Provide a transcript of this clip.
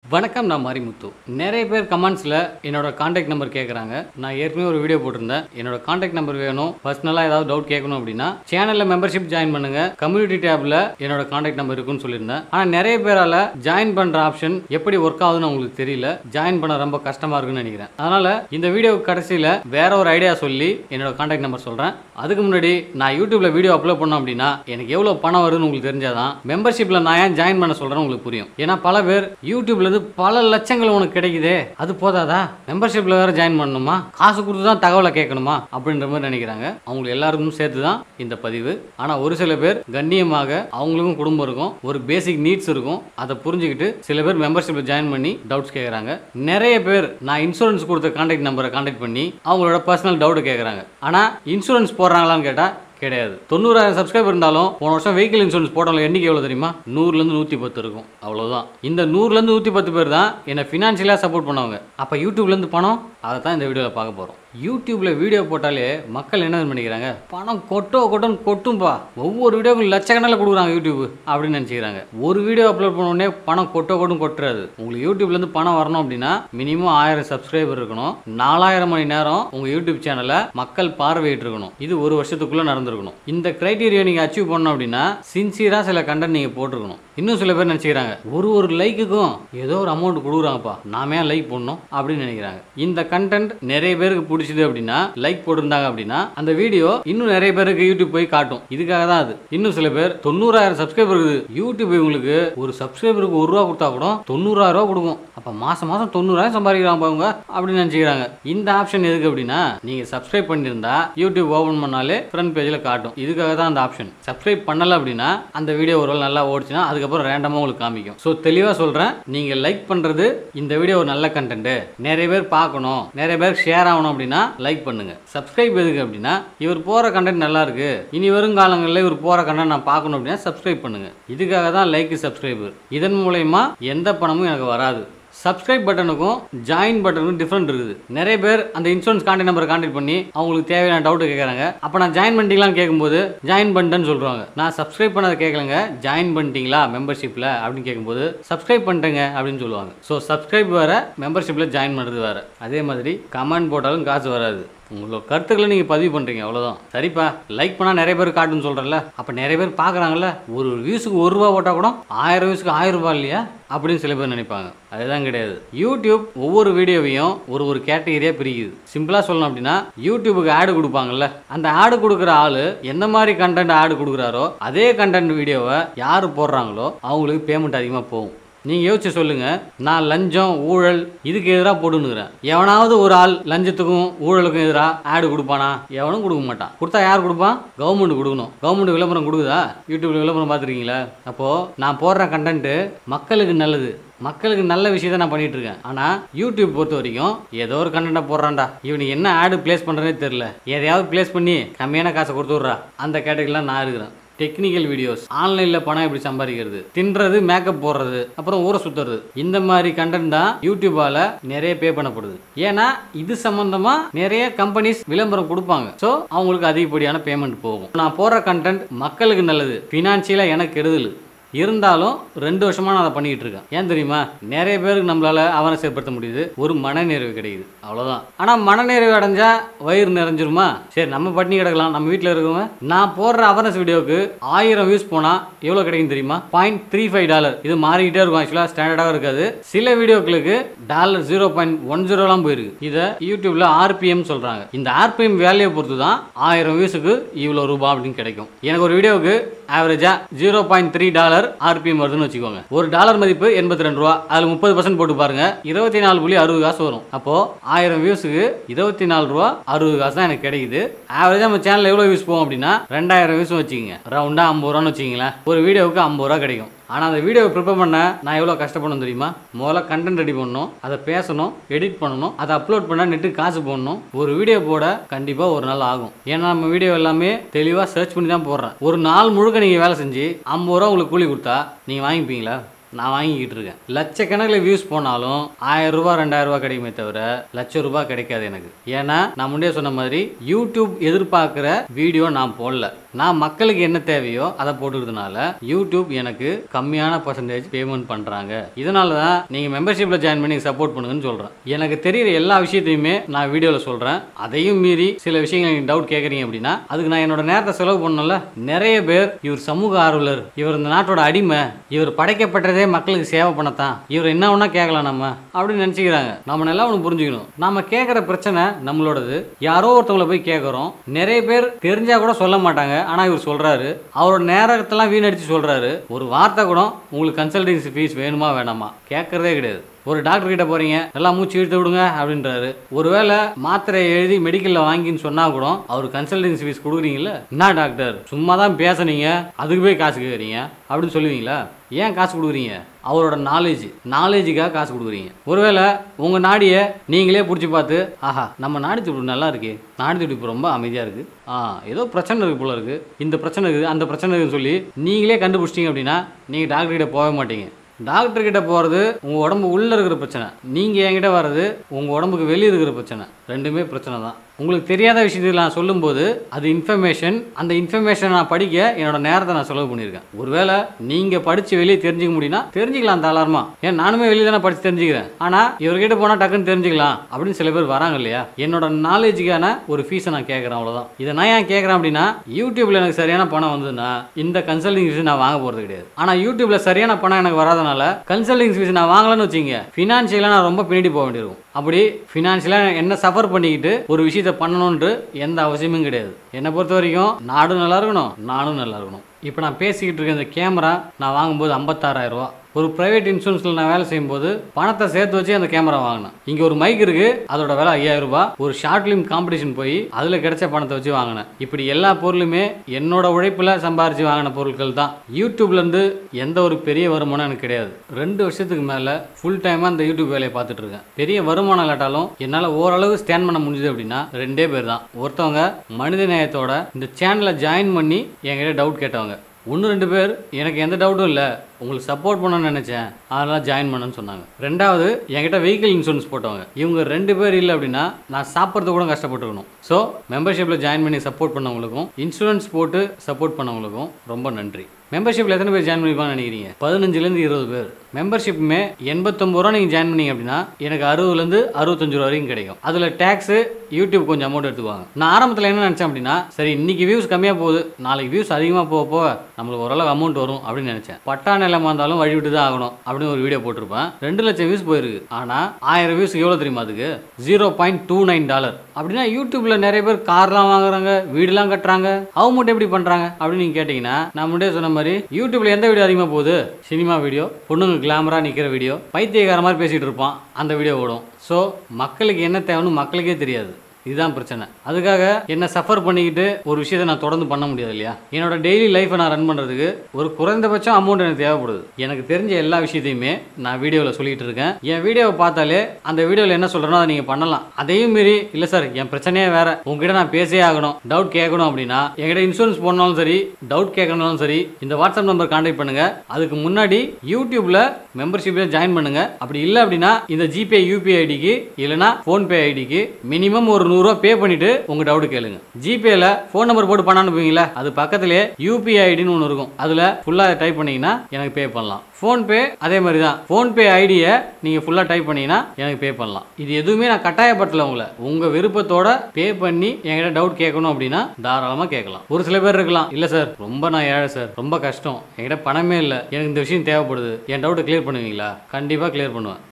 வணக்கம் நான் மாரிமுத்து நிறைய பேர் கமெண்ட்ஸில் என்னோட காண்டாக்ட் நம்பர் கேட்குறாங்க நான் ஏற்கனவே ஒரு வீடியோ போட்டிருந்தேன் என்னோட காண்டாக்ட் நம்பர் வேணும் பர்சனலாக ஏதாவது டவுட் கேட்கணும் அப்படின்னா சேனலில் மெம்பர்ஷிப் ஜாயின் பண்ணுங்க கம்யூனிட்டி டேப்ல என்னோட காண்டாக்ட் நம்பர் இருக்குன்னு சொல்லியிருந்தேன் ஆனால் நிறைய பேரால் ஜாயின் பண்ணுற ஆப்ஷன் எப்படி ஒர்க் ஆகுதுன்னு உங்களுக்கு தெரியல ஜாயின் பண்ண ரொம்ப கஷ்டமாக இருக்குன்னு நினைக்கிறேன் அதனால் இந்த வீடியோ கடைசியில் வேற ஒரு ஐடியா சொல்லி என்னோட காண்டாக்ட் நம்பர் சொல்கிறேன் அதுக்கு முன்னாடி நான் யூடியூப்ல வீடியோ அப்லோட் பண்ணோம் அப்படின்னா எனக்கு எவ்வளோ பணம் வருதுன்னு உங்களுக்கு தெரிஞ்சாதான் மெம்பர்ஷிப்பில் நான் ஏன் ஜாயின் பண்ண சொல்கிறேன் உங்களுக்கு புரியும் ஏன்னா பல பேர் யூடியூப்ல இருந்து பல லட்சங்கள் உனக்கு கிடைக்குதே அது போதாதா மெம்பர்ஷிப்பில் வேற ஜாயின் பண்ணணுமா காசு கொடுத்து தான் தகவலை கேட்கணுமா அப்படின்ற மாதிரி நினைக்கிறாங்க அவங்களுக்கு எல்லாருக்கும் சேர்த்து தான் இந்த பதிவு ஆனால் ஒரு சில பேர் கண்ணியமாக அவங்களுக்கும் குடும்பம் இருக்கும் ஒரு பேசிக் நீட்ஸ் இருக்கும் அதை புரிஞ்சுக்கிட்டு சில பேர் மெம்பர்ஷிப்பில் ஜாயின் பண்ணி டவுட்ஸ் கேட்குறாங்க நிறைய பேர் நான் இன்சூரன்ஸ் கொடுத்த காண்டாக்ட் நம்பரை காண்டாக்ட் பண்ணி அவங்களோட பர்சனல் டவுட் கேட்குறாங்க ஆனால் இன்சூரன்ஸ் போடுறாங்களான்னு கேட்டால் கிடையாது தொண்ணூறாயிரம் சப்ஸ்கிரைபர் இருந்தாலும் போன வருஷம் வெஹிக்கிள் இன்சூரன்ஸ் போட்டவங்க எண்ணிக்கை எவ்வளோ தெரியுமா நூறுலேருந்து நூற்றி பத்து இருக்கும் அவ்வளோதான் இந்த நூறுலேருந்து நூற்றி பத்து பேர் தான் என்னை ஃபினான்ஷியலாக சப்போர்ட் பண்ணவங்க அப்போ யூடியூப்லேருந்து பணம் அதை தான் இந்த வீடியோவில் பார்க்க போகிறோம் யூடியூப்பில் வீடியோ போட்டாலே மக்கள் என்ன பண்ணிக்கிறாங்க பணம் கொட்டோ கொட்டோன்னு கொட்டும்பா ஒவ்வொரு வீடியோக்கும் லட்சக்கணக்கில் கொடுக்குறாங்க யூடியூப் அப்படின்னு நினச்சிக்கிறாங்க ஒரு வீடியோ அப்லோட் பண்ண உடனே பணம் கொட்டோ கொட்டும் கொட்டுறாது உங்களுக்கு யூடியூப்லேருந்து பணம் வரணும் அப்படின்னா மினிமம் ஆயிரம் சப்ஸ்கிரைபர் இருக்கணும் நாலாயிரம் மணி நேரம் உங்கள் யூடியூப் சேனலை மக்கள் பார்வையிட்டு இருக்கணும் இது ஒரு வருஷத்துக்குள்ளே நடந்திருக்கணும் இந்த கிரைட்டீரியா நீங்கள் அச்சீவ் பண்ணணும் அப்படின்னா சின்சியராக சில கண்டென்ட் நீங்கள் போட்டிருக்கணும் இன்னும் சில பேர் நினச்சிக்கிறாங்க ஒரு ஒரு லைக்குக்கும் ஏதோ ஒரு அமௌண்ட் கொடுக்குறாங்கப்பா நாம ஏன் லைக் பண்ணணும் அப்படின்னு நினைக்கிறாங்க இந்த கண்டென்ட் நிறைய பேருக்கு பிடிச்சது அப்படின்னா லைக் போட்டிருந்தாங்க அப்படின்னா அந்த வீடியோ இன்னும் நிறைய பேருக்கு யூடியூப் போய் காட்டும் இதுக்காக தான் அது இன்னும் சில பேர் தொண்ணூறாயிரம் சப்ஸ்கிரைபர் இருக்குது யூடியூப் உங்களுக்கு ஒரு சப்ஸ்கிரைபருக்கு ஒரு ரூபா கொடுத்தா கூட தொண்ணூறாயிரம் ரூபா கொடுக்கும் அப்போ மாசம் மாசம் தொண்ணூறாயிரம் சம்பாதிக்கிறாங்க அவங்க அப்படின்னு நினச்சிக்கிறாங்க இந்த ஆப்ஷன் எதுக்கு அப்படின்னா நீங்க சப்ஸ்கிரைப் பண்ணியிருந்தா யூடியூப் ஓபன் பண்ணாலே ஃப்ரண்ட் பேஜில் காட்டும் இதுக்காக தான் அந்த ஆப்ஷன் சப்ஸ்கிரைப் பண்ணல அப்படின்னா அந்த வீடியோ ஒரு வேளை நல்லா ஓடிச்சுன்னா அதுக்கப்புறம் ரேண்டமாக உங்களுக்கு காமிக்கும் ஸோ தெளிவாக சொல்கிறேன் நீங்கள் லைக் பண்ணுறது இந்த வீடியோ ஒரு நல்ல கண்டென்ட் நிறைய பேர் பார்க்கணும் நிறைய பேர் ஷேர் ஆகணும் அப்படின்னா லைக் பண்ணுங்க சப்ஸ்கிரைப் எதுக்கு அப்படின்னா இவர் போகிற கண்டென்ட் நல்லா இருக்கு இனி வரும் காலங்களில் இவர் போகிற கண்டென்ட் நான் பார்க்கணும் அப்படின்னா சப்ஸ்கிரைப் பண்ணுங்க இதுக்காக தான் லைக் சப்ஸ்கிரைபர் இதன் மூலயமா எந்த பணமும் எனக்கு வராது சப்ஸ்கிரைப் பட்டனுக்கும் ஜாயின் பட்டனுக்கும் டிஃப்ரெண்ட் இருக்குது நிறைய பேர் அந்த இன்சூரன்ஸ் கான்டாக்ட் நம்பரை கான்டாக்ட் பண்ணி அவங்களுக்கு தேவையான டவுட் கேட்குறாங்க அப்போ நான் ஜாயின் பண்ணிட்டீங்களான்னு கேட்கும்போது ஜாயின் பண்ணிட்டேன்னு சொல்கிறாங்க நான் சப்ஸ்கிரைப் பண்ணதை கேட்கலங்க ஜாயின் பண்ணிட்டீங்களா மெம்பர்ஷிப்பில் அப்படின்னு கேட்கும்போது சப்ஸ்கிரைப் பண்ணிட்டேங்க அப்படின்னு சொல்லுவாங்க ஸோ சப்ஸ்கிரைப் வேறு மெம்பர்ஷிப்பில் ஜாயின் பண்ணுறது வேறு அதே மாதிரி கமெண்ட் போட்டாலும் காசு வராது உங்களோட கருத்துக்களை நீங்கள் பதிவு பண்ணுறீங்க அவ்வளோதான் சரிப்பா லைக் பண்ணால் நிறைய பேர் காட்டுன்னு சொல்கிறல்ல அப்போ நிறைய பேர் பார்க்குறாங்கல்ல ஒரு வியூஸுக்கு ஒரு ரூபா போட்டால் கூட ஆயிரம் வியூஸுக்கு ஆயிரம் ரூபாய் இல்லையா அப்படின்னு சில பேர் நினைப்பாங்க அதுதான் கிடையாது யூடியூப் ஒவ்வொரு வீடியோவையும் ஒரு ஒரு கேட்டகரியாக பிரிக்குது சிம்பிளாக சொல்லணும் அப்படின்னா யூடியூபுக்கு ஆடு கொடுப்பாங்கல்ல அந்த ஆடு கொடுக்குற ஆள் எந்த மாதிரி கண்டென்ட் ஆடு கொடுக்குறாரோ அதே கண்டென்ட் வீடியோவை யார் போடுறாங்களோ அவங்களுக்கு பேமெண்ட் அதிகமாக போகும் நீங்கள் யோசிச்சு சொல்லுங்க நான் லஞ்சம் ஊழல் இதுக்கு எதிராக போட்டுன்னுக்கிறேன் எவனாவது ஒரு ஆள் லஞ்சத்துக்கும் ஊழலுக்கும் எதிராக ஆடு கொடுப்பானா எவனும் கொடுக்க மாட்டான் கொடுத்தா யார் கொடுப்பான் கவர்மெண்ட் கொடுக்கணும் கவர்மெண்ட் விளம்பரம் கொடுக்குதா யூடியூப்ல விளம்பரம் பார்த்துருக்கீங்களா அப்போது நான் போடுற கண்டென்ட்டு மக்களுக்கு நல்லது மக்களுக்கு நல்ல விஷயத்த நான் பண்ணிட்டு இருக்கேன் ஆனா யூடியூப் பொறுத்த வரைக்கும் ஏதோ ஒரு கண்டென்ட்டை போடுறான்டா இவனுக்கு என்ன ஆடு பிளேஸ் பண்றதே தெரியல எதையாவது பிளேஸ் பண்ணி கம்மியான காசை கொடுத்து விட்றா அந்த கேட்டகரியில் நான் இருக்கிறேன் டெக்னிக்கல் வீடியோஸ் ஆன்லைனில் பணம் எப்படி சம்பாதிக்கிறது தின்றது மேக்கப் போடுறது அப்புறம் ஊரை சுற்றுறது இந்த மாதிரி கண்டென்ட் தான் யூடியூபால் நிறைய பே பண்ணப்படுது ஏன்னா இது சம்மந்தமாக நிறைய கம்பெனிஸ் விளம்பரம் கொடுப்பாங்க ஸோ அவங்களுக்கு அதிகப்படியான பேமெண்ட் போகும் நான் போடுற கண்டென்ட் மக்களுக்கு நல்லது ஃபினான்ஷியலாக எனக்கு கெடுதல் இருந்தாலும் ரெண்டு வருஷமா நான் அதை பண்ணிக்கிட்டு இருக்கேன் ஏன் தெரியுமா நிறைய பேருக்கு நம்மளால அவனை ஏற்படுத்த முடியுது ஒரு மனநிறைவு கிடைக்குது அவ்வளவுதான் ஆனா மனநிறைவு அடைஞ்சா வயிறு நிறைஞ்சிருமா சரி நம்ம பட்டினி கிடக்கலாம் நம்ம வீட்டில் இருக்கவங்க நான் போடுற அவர்னஸ் வீடியோக்கு ஆயிரம் வியூஸ் போனா எவ்வளவு கிடைக்கும் தெரியுமா பாயிண்ட் த்ரீ ஃபைவ் டாலர் இது மாறிக்கிட்டே இருக்கும் ஆக்சுவலா ஸ்டாண்டர்டாக இருக்காது சில வீடியோக்களுக்கு டாலர் ஜீரோ பாயிண்ட் ஒன் ஜீரோலாம் போயிருக்கு இதை யூடியூப்ல ஆர்பிஎம் சொல்றாங்க இந்த ஆர்பிஎம் வேலையை பொறுத்து தான் ஆயிரம் வியூஸுக்கு இவ்வளோ ரூபாய் அப்படின்னு கிடைக்கும் எனக்கு ஒரு வீடியோவுக்கு ஆவரேஜா zero point three dollar RPM வருதுன்னு வச்சுக்கோங்க ஒரு டாலர் மதிப்பு எண்பத்தி ரெண்டு ரூபா அதில் முப்பது பர்சன்ட் போட்டு பாருங்க இருபத்தி நாலு புள்ளி அறுபது காசு வரும் அப்போ ஆயிரம் வியூஸுக்கு இருபத்தி நாலு ரூபா அறுபது காசு தான் எனக்கு கிடைக்குது ஆவரேஜா நம்ம சேனல் எவ்வளோ வியூஸ் போகும் அப்படின்னா ரெண்டாயிரம் வியூஸ் வச்சுக்கோங்க ரவுண்டா ஐம்பது ரூபான்னு வச்சுக்கங்களேன் ஒரு வீடியோவுக்கு ஐம்பது ரூபா கிடைக்கும் ஆனால் அந்த வீடியோவை ப்ரிப்பேர் பண்ண நான் எவ்வளோ கஷ்டப்படணும் தெரியுமா முதல்ல கண்டென்ட் ரெடி பண்ணணும் அதை பேசணும் எடிட் பண்ணணும் அதை அப்லோட் பண்ண நெட்டு காசு போடணும் ஒரு வீடியோ போட கண்டிப்பாக ஒரு நாள் ஆகும் ஏன்னா நம்ம வீடியோ எல்லாமே தெளிவாக சர்ச் பண்ணி தான் போடுறேன் ஒரு நாள் முழுக்க நீங்கள் வேலை செஞ்சு ஐம்பது ரூபா உங்களுக்கு கூலி கொடுத்தா நீங்கள் வாங்கிப்பீங்களா நான் வாங்கிக்கிட்டு இருக்கேன் லட்சக்கணக்கில் வியூஸ் போனாலும் ஆயிரம் ரூபாய் ரெண்டாயிரம் ரூபாய் கிடைக்குமே தவிர லட்ச ரூபாய் கிடைக்காது எனக்கு ஏன்னா நான் முன்னே சொன்ன மாதிரி யூடியூப் எதிர்பார்க்குற வீடியோ நான் போடல நான் மக்களுக்கு என்ன தேவையோ அதை போட்டுக்கிறதுனால யூடியூப் எனக்கு கம்மியான பர்சன்டேஜ் பேமெண்ட் பண்ணுறாங்க இதனால தான் நீங்கள் மெம்பர்ஷிப்பில் ஜாயின் பண்ணி சப்போர்ட் பண்ணுங்கன்னு சொல்கிறேன் எனக்கு தெரியிற எல்லா விஷயத்தையுமே நான் வீடியோவில் சொல்கிறேன் அதையும் மீறி சில விஷயங்கள் நீங்கள் டவுட் கேட்குறீங்க அப்படின்னா அதுக்கு நான் என்னோட நேரத்தை செலவு பண்ணல நிறைய பேர் இவர் சமூக ஆர்வலர் இவர் இந்த நாட்டோட அடிமை இவர் படைக்கப்பட்டதே மக்களுக்கு சேவை பண்ணத்தான் இவர் என்ன ஒன்றா கேட்கலாம் நம்ம அப்படின்னு நினச்சிக்கிறாங்க நம்ம நல்லா ஒன்று புரிஞ்சுக்கணும் நாம கேட்குற பிரச்சனை நம்மளோடது யாரோ ஒருத்தவங்கள போய் கேட்குறோம் நிறைய பேர் தெரிஞ்சா கூட சொல்ல மாட்டாங்க ஆனால் இவர் சொல்கிறாரு அவரோட நேரத்தெல்லாம் வீணடிச்சு சொல்கிறாரு ஒரு வார்த்தை கூட உங்களுக்கு கன்சல்டன்சி ஃபீஸ் வேணுமா வேணாமா கேட்குறதே கிடையாது ஒரு டாக்டர் கிட்ட போறீங்க நல்லா மூச்சு இழுத்து விடுங்க அப்படின்றாரு ஒருவேளை மாத்திரை எழுதி மெடிக்கல்ல வாங்கின்னு சொன்னா கூட அவர் கன்சல்டன்சி ஃபீஸ் கொடுக்குறீங்கல்ல என்ன டாக்டர் சும்மா தான் பேசுனீங்க அதுக்கு போய் காசு கேட்குறீங்க அப்படின்னு சொல்லுவீங்களா ஏன் காசு கொடுக்குறீங்க அவரோட நாலேஜ் நாலேஜுக்காக காசு கொடுக்குறீங்க ஒருவேளை உங்கள் நாடியை நீங்களே பிடிச்சி பார்த்து ஆஹா நம்ம நாடி துடிப்பு நல்லா இருக்கே நாடி துடிப்பு ரொம்ப அமைதியாக இருக்குது ஆ ஏதோ பிரச்சனை இருக்குது போல இருக்குது இந்த பிரச்சனை இருக்குது அந்த பிரச்சனை இருக்குன்னு சொல்லி நீங்களே கண்டுபிடிச்சிட்டிங்க அப்படின்னா நீங்கள் டாக்டர் கிட்ட போக மாட்டீங்க டாக்டர் கிட்ட போகிறது உங்கள் உடம்பு உள்ளே இருக்கிற பிரச்சனை நீங்கள் என்கிட்ட வர்றது உங்கள் உடம்புக்கு வெளியே இருக்கிற பிரச்சனை ரெண்டுமே பிரச்சனை தான் உங்களுக்கு தெரியாத விஷயத்தை நான் சொல்லும்போது அது இன்ஃபர்மேஷன் அந்த இன்ஃபர்மேஷன் நான் படிக்க என்னோட நேரத்தை நான் செலவு பண்ணியிருக்கேன் ஒருவேளை நீங்கள் படித்து வெளியே தெரிஞ்சுக்க முடியும்னா தெரிஞ்சுக்கலாம் தாராளமா ஏன் நானுமே வெளியே தானே படித்து தெரிஞ்சுக்கிறேன் ஆனால் இவர்கிட்ட போனால் டக்குன்னு தெரிஞ்சுக்கலாம் அப்படின்னு சில பேர் வராங்க இல்லையா என்னோட நாலேஜுக்கான ஒரு ஃபீஸை நான் கேட்குறேன் அவ்வளோதான் இதை நான் ஏன் கேட்குறேன் அப்படின்னா யூடியூப்ல எனக்கு சரியான பணம் வந்ததுன்னா இந்த கன்சல்டிங் ஃபீஸ் நான் வாங்க போகிறது கிடையாது ஆனால் யூடியூப்ல சரியான பணம் எனக்கு வராதனால கன்சல்டிங் ஃபீஸ் நான் வாங்கலன்னு வச்சுங்க ஃபினான்ஷியலாக நான் ரொம்ப பின்னாடி போக வேண்டியிருக்கும் அப்படி ஃபினான்ஷியலாக என்ன சஃபர் பண்ணிக்கிட்டு ஒரு விஷயத்தை பண்ணணுன்ட்டு எந்த அவசியமும் கிடையாது என்னை பொறுத்த வரைக்கும் நாடும் நல்லா இருக்கணும் நானும் நல்லா இருக்கணும் இப்போ நான் பேசிக்கிட்டு இருக்க இந்த கேமரா நான் வாங்கும்போது 56000 ரூபா ஒரு ப்ரைவேட் இன்சூரன்ஸில் நான் வேலை செய்யும்போது பணத்தை சேர்த்து வச்சு அந்த கேமரா வாங்கினேன் இங்கே ஒரு மைக் இருக்கு அதோட விலை 5000 ரூபாய் ஒரு ஷார்ட் ஃபிலிம் காம்படிஷன் போய் அதில் கிடைச்ச பணத்தை வச்சு வாங்கினேன் இப்படி எல்லா பொருளுமே என்னோட உழைப்பில் சம்பாரிச்சு வாங்கின பொருட்கள் தான் யூடியூப்லேருந்து எந்த ஒரு பெரிய வருமானம் எனக்கு கிடையாது ரெண்டு வருஷத்துக்கு மேலே ஃபுல் டைமாக அந்த யூடியூப் வேலையை பார்த்துட்டு இருக்கேன் பெரிய வருமானம் இல்லாட்டாலும் என்னால் ஓரளவு ஸ்டேண்ட் பண்ண முடிஞ்சது அப்படின்னா ரெண்டே பேர் தான் ஒருத்தவங்க மனித நேயத்தோட இந்த சேனலை ஜாயின் பண்ணி என்கிட்ட டவுட் கேட்டவங்க ஒன்று ரெண்டு பேர் எனக்கு எந்த டவுட்டும் இல்லை உங்களுக்கு சப்போர்ட் பண்ணணும்னு நினச்சேன் அதனால் ஜாயின் பண்ணேன்னு சொன்னாங்க ரெண்டாவது என்கிட்ட வெஹிக்கிள் இன்சூரன்ஸ் போட்டவங்க இவங்க ரெண்டு பேர் இல்லை அப்படின்னா நான் சாப்பிட்றது கூட கஷ்டப்பட்டுருக்கணும் ஸோ மெம்பர்ஷிப்பில் ஜாயின் பண்ணி சப்போர்ட் பண்ணவங்களுக்கும் இன்சூரன்ஸ் போட்டு சப்போர்ட் பண்ணவங்களுக்கும் ரொம்ப நன்றி மெம்பர்ஷிப்பில் எத்தனை பேர் ஜாயின் பண்ணிப்பான்னு நினைக்கிறீங்க பதினஞ்சுலேருந்து இருபது பேர் மெம்பர்ஷிப்புமே எண்பத்தொம்பது ரூபா நீங்கள் ஜாயின் பண்ணீங்க அப்படின்னா எனக்கு அறுபதுலேருந்து அறுபத்தஞ்சு ரூபா வரைக்கும் கிடைக்கும் அதில் டேக்ஸு யூடியூப் கொஞ்சம் அமௌண்ட் எடுத்துக்குவாங்க நான் ஆரம்பத்தில் என்ன நினச்சேன் அப்படின்னா சரி இன்னைக்கு வியூஸ் கம்மியாக போகுது நாளைக்கு வியூஸ் அதிகமாக போக போக நம்மளுக்கு ஓரளவு அமௌண்ட் வரும் அப்படின்னு நினச்சேன் பட்டா நிலமா இருந்தாலும் வழி விட்டு தான் ஆகணும் அப்படின்னு ஒரு வீடியோ போட்டிருப்பேன் ரெண்டு லட்சம் வியூஸ் போயிருக்கு ஆனால் ஆயிரம் வியூஸ் எவ்வளோ தெரியுமா அதுக்கு zero point two nine dollar அப்படின்னா யூடியூப்ல நிறைய பேர் கார்லாம் வாங்குறாங்க வீடுலாம் கட்டுறாங்க அவங்க மட்டும் எப்படி பண்றாங்க அப்படின்னு நீங்க கேட்டீங்கன்னா நான் முன்னாடியே சொன்ன மாதிரி யூடியூப்ல எந்த வீடியோ அதிகமாக போகுது சினிமா வீடியோ பொண்ணுங்க கிளாமரா நிக்கிற வீடியோ பைத்தியக்கார மாதிரி பேசிட்டு இருப்பான் அந்த வீடியோ ஓடும் ஸோ மக்களுக்கு என்ன தேவைன்னு மக்களுக்கே தெரியாது இதுதான் பிரச்சனை அதுக்காக என்ன சஃபர் பண்ணிக்கிட்டு ஒரு விஷயத்தை நான் தொடர்ந்து பண்ண முடியாது இல்லையா என்னோட டெய்லி லைஃப்பை நான் ரன் பண்ணுறதுக்கு ஒரு குறைந்தபட்சம் அமௌண்ட் எனக்கு தேவைப்படுது எனக்கு தெரிஞ்ச எல்லா விஷயத்தையுமே நான் வீடியோவில் சொல்லிட்டு இருக்கேன் என் வீடியோவை பார்த்தாலே அந்த வீடியோவில் என்ன சொல்கிறேனோ அதை நீங்கள் பண்ணலாம் அதையும் மீறி இல்லை சார் என் பிரச்சனையே வேற உங்ககிட்ட நான் பேசவே ஆகணும் டவுட் கேட்கணும் அப்படின்னா என்கிட்ட இன்சூரன்ஸ் போடனாலும் சரி டவுட் கேட்கணும்னாலும் சரி இந்த வாட்ஸ்அப் நம்பர் கான்டாக்ட் பண்ணுங்க அதுக்கு முன்னாடி யூடியூப்ல மெம்பர்ஷிப்பில் ஜாயின் பண்ணுங்க அப்படி இல்லை அப்படின்னா இந்த ஜிபே யூபிஐ ஐடிக்கு இல்லைனா ஃபோன்பே ஐடிக்கு மினிமம் ஒரு நூறுரூவா பே பண்ணிட்டு உங்க டவுட் கேளுங்க ஜிபேல ஃபோன் நம்பர் போட்டு பண்ண அனுப்புவீங்களா அது பக்கத்துலேயே யூபிஐ ஐடின்னு ஒன்று இருக்கும் அதில் ஃபுல்லாக டைப் பண்ணீங்கன்னா எனக்கு பே பண்ணலாம் ஃபோன்பே அதே மாதிரி தான் ஃபோன்பே ஐடியை நீங்கள் ஃபுல்லாக டைப் பண்ணீங்கன்னா எனக்கு பே பண்ணலாம் இது எதுவுமே நான் கட்டாயப்படுத்தல உங்களை உங்கள் விருப்பத்தோட பே பண்ணி என்கிட்ட டவுட் கேட்கணும் அப்படின்னா தாராளமாக கேட்கலாம் ஒரு சில பேர் இருக்கலாம் இல்லை சார் ரொம்ப நான் ஏழை சார் ரொம்ப கஷ்டம் என்கிட்ட பணமே இல்லை எனக்கு இந்த விஷயம் தேவைப்படுது என் டவுட்டை கிளியர் பண்ணுவீங்களா கண்டிப்பாக கிளியர் பண்ணுவேன்